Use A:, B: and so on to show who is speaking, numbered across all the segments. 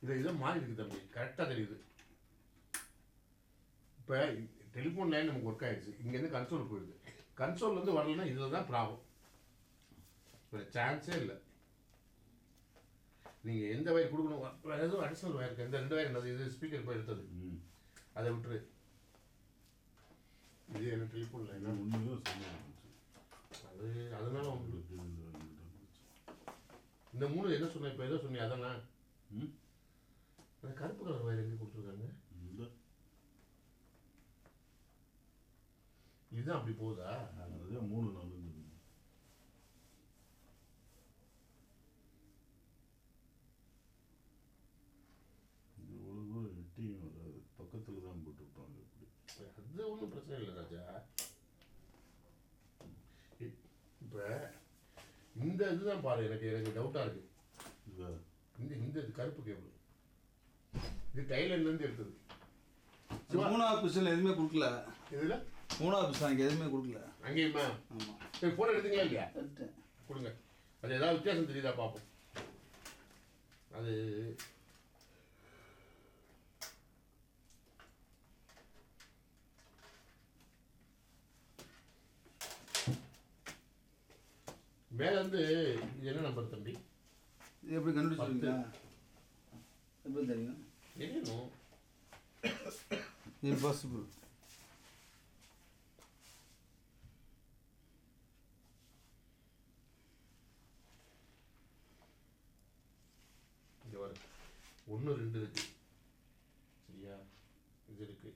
A: இது இதை மாறி இருக்கு தம்பி கரெக்டாக தெரியுது இப்போ டெலிஃபோன் லைன் நமக்கு ஒர்க் ஆயிடுச்சு இங்கேருந்து கன்சோல் போயிடுது கன்சோல் வந்து வரலன்னா இதில் தான் ப்ராப்ளம் இப்போ சான்ஸே இல்லை நீங்கள் எந்த வயர் கொடுக்கணும் வேறு எதுவும் அடிஷனல் வயர் இருக்குது இந்த ரெண்டு வயர் என்னது இது ஸ்பீக்கர் போய் எடுத்தது
B: ம்
A: அதை விட்டுரு இது என்ன டெலிஃபோன் லைனா
B: நான் ஒன்று தான் சொன்னேன்
A: அது அதனால உங்களுக்கு
B: உங்களுக்கு இந்த ரெண்டு தான் போச்சு.
A: இந்த மூணு என்ன சொன்ன இப்போ எதோ சொன்னீங்க அதானே
B: ம்
A: அந்த கருப்பு கலர் வயர் எங்கே கொடுத்துருக்காங்க
B: இந்த
A: இதுதான் அப்படி போகுதா
B: அதே மூணு நாலு இருந்தது. இது ஒரு தூரம் எட்டியும் வராது பக்கத்தில் தான் போட்டு விட்டாங்க இப்படி
A: அது ஒன்றும் பிரச்சனை இல்லை ராஜா இப்போ இந்த இதுதான் பாரு எனக்கு எனக்கு டவுட்டாக இருக்கு
B: இதா
A: இந்த இந்த இது கருப்பு கேபிள் இது டைலண்ட்லேருந்து எடுத்தது சிவா
C: மூணாவது பிஸ்டல் எதுவுமே கொடுக்கல
A: இதில்
C: மூணாவது பிஸ்டல் எனக்கு எதுவுமே கொடுக்கல
A: அங்கேயுமா
C: ஆமாம்
A: சரி ஃபோட்டோ எடுத்தீங்களா இல்லையா
C: எடுத்தேன்
A: கொடுங்க அது ஏதாவது வித்தியாசம் தெரியுதா பார்ப்போம் அது மேல இருந்து இது என்ன நம்பர் தம்பி
C: இது எப்படி கண்டுபிடிச்சிருக்கீங்களா எப்படி தெரியும்
A: தெரியணும்
C: இம்பாசிபிள்
A: இங்க வர ஒன்று ரெண்டு இருக்கு சரியா இது இருக்கு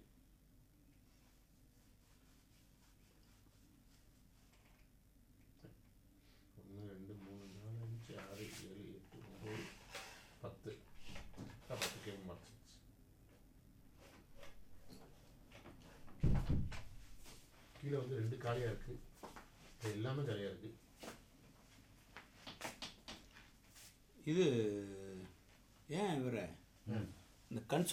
A: ஒன்று ரெண்டு மூணு நாலு அஞ்சு ஆறு ஏழு எட்டு ஒம்பது பத்து ஆ, பத்து கேம் மார்க்ஸ் கீழே வந்து ரெண்டு காலியாக இருக்கு இது எல்லாமே காலியாக இருக்கு
D: இது ஏன் இவர இந்த கன்சோல்